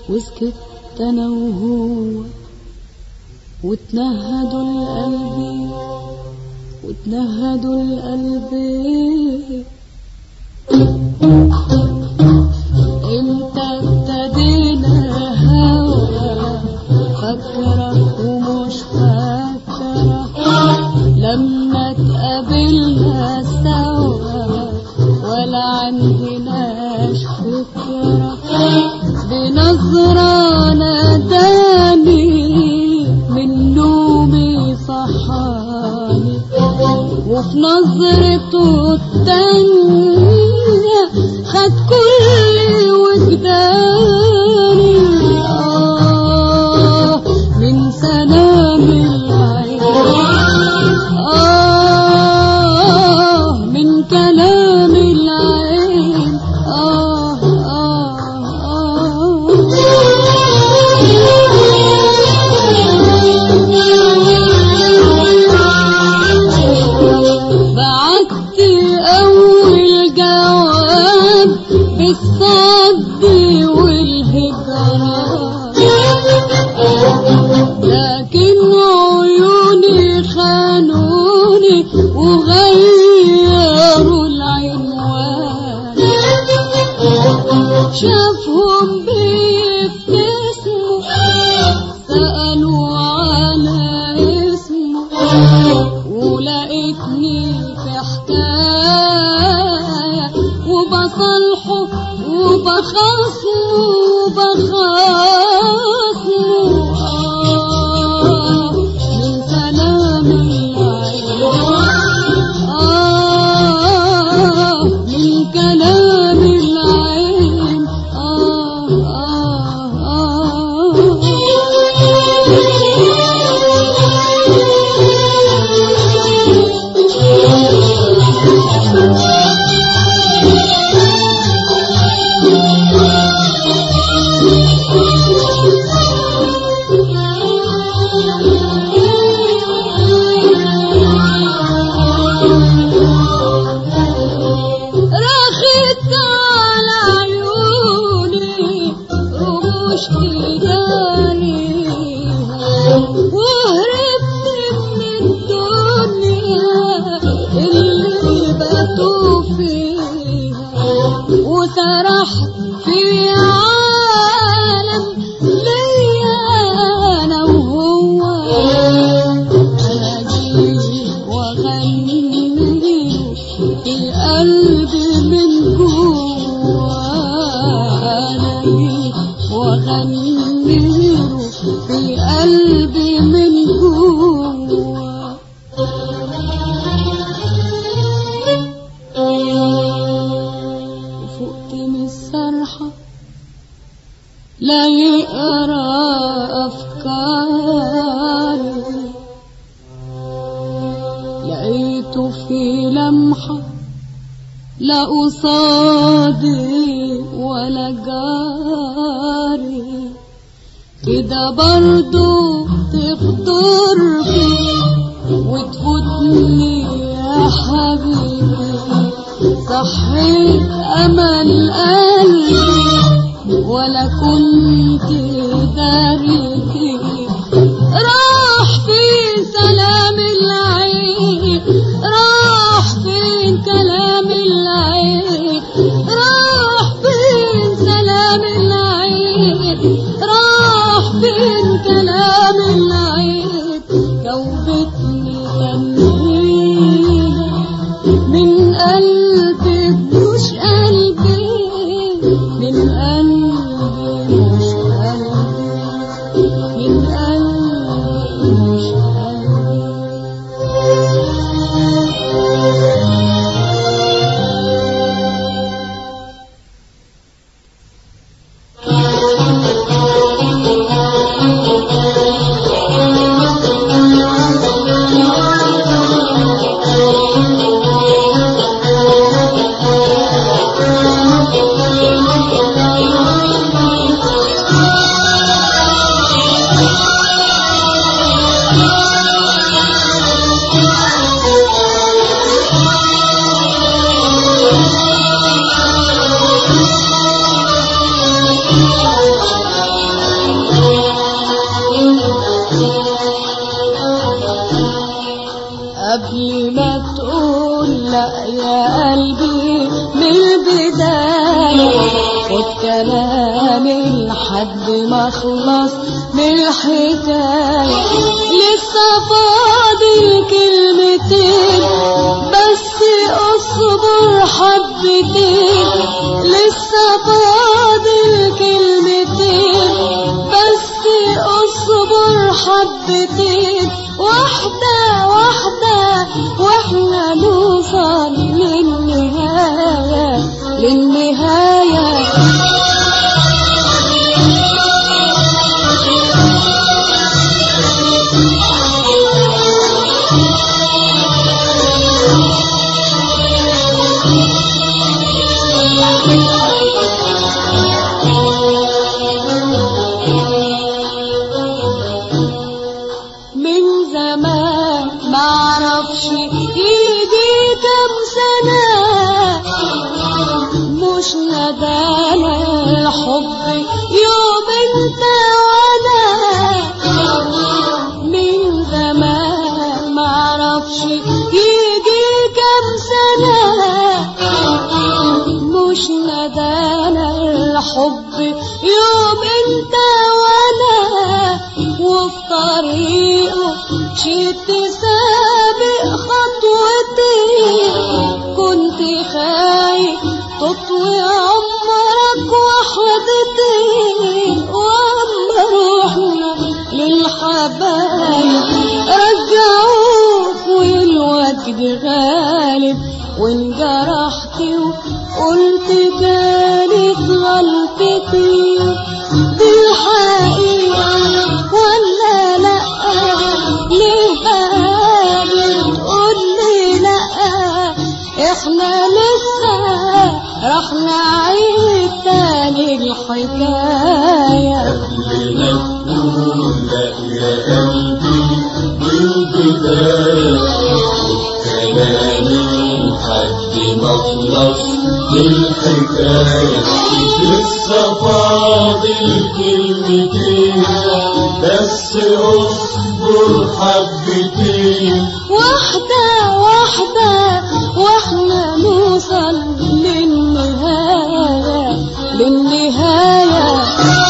وسكت انا وهو وتنهدوا القلب وتنهدوا القلب انت ابتدينا هوا فكرك ومش فكرك لما تقابلنا سوا ولا عندناش فكرة بنظرة ناداني من نومي صحاني وفي نظرته التانية خد كل وجداني آه من سلام العين آه من كلام العين آه آه آه بعت أول جواب بالصد والهجران لكن عيوني خانوني وغيروا العنوان شافهم بيبتسموا سألوا على اسمه ولقيتني في حكاية وبصلحه وبخاصمه وبخاصمه آه من سلام العين آه من كلام العين آه آه رخت على عيوني رموش تجاريها وهربت من الدنيا اللي باتوا فيها وسرحت في عالم ليا انا وهو أجي وأغني في قلبي من جوا أجي وأغني في قلبي من جوا وفقت من السرحة لا يقرا أفكاري لقيته في لمحة لا قصادي ولا جاري كده برضو تخطر بي وتفوتني يا حبيبي صحيت أمل قلبي ولا كنت داري راح فين سلام العين راح فين كلام العين راح فين سلام العين راح فين كلام العين جاوبتني تنوينة من قلبي مش قلبي من قلبي مش قلبي من قلبي مش قلبي لحد ما اخلص من الحكاية لسه فاضل كلمتين بس اصبر حبتين لسه فاضل كلمتين بس اصبر حبتين واحدة واحدة واحنا نوصل للنهاية للنهاية من زمان معرفش يجي كم سنة مش ندالة الحب يوم انت وانا من زمان معرفش يجي كم سنة مش ندالة الحب يوم انت وانا وفي طريقه شئت سابق خطوتي كنت خايف تطوي عمرك وحدتي واما روحنا للحبايب رجعوك والوجد غالب وانجرحت وقلت كانت غلطتي دي الحقيقة ولا لأ ليه قادر تقولي لأ احنا لسه راح نعيد تاني الحكاية قبل ما تقول لا يا قلبي بالبداية كلامي لحد ما اخلص للحكاية لسه فاضل كلمتين بس اصبر حبتين واحدة واحدة واحنا نوصل للنهاية للنهاية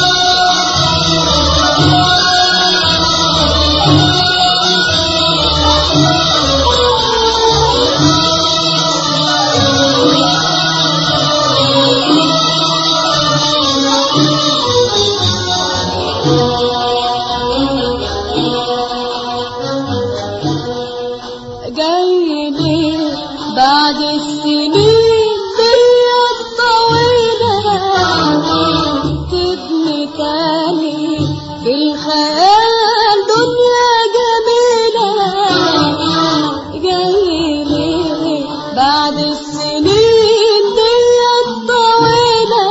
جاي ليه بعد السنين دي الطويلة تبني تاني في الخيال دنيا جميلة جاي ليه بعد السنين دي الطويلة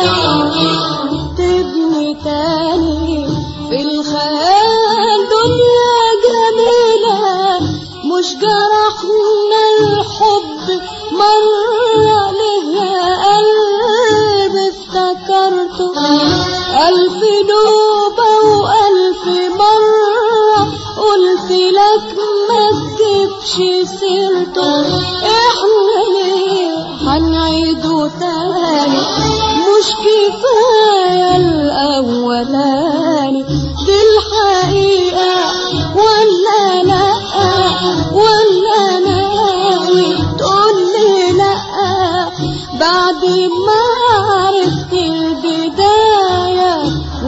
تبني تاني في الخيال دنيا جميلة مش جرحنا الحب مرة لها قلب افتكرته ألف نوبة وألف مرة قلت لك ما تجيبش سيرته احنا ليه هنعيده تاني مش كفاية الأولاني دي الحقيقة ولا لأ ولا ناوي تقولي لأ بعد ما عرفت البداية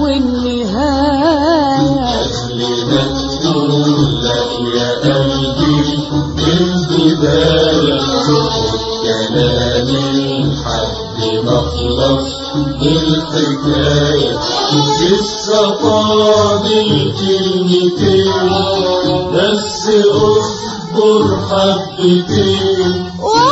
والنهاية قبل ما تقول لا يا قلبي بالبداية كلامي لحد ما اخلص الحكاية لسه فاضل كلمتين بس اصبر حبتين واحدة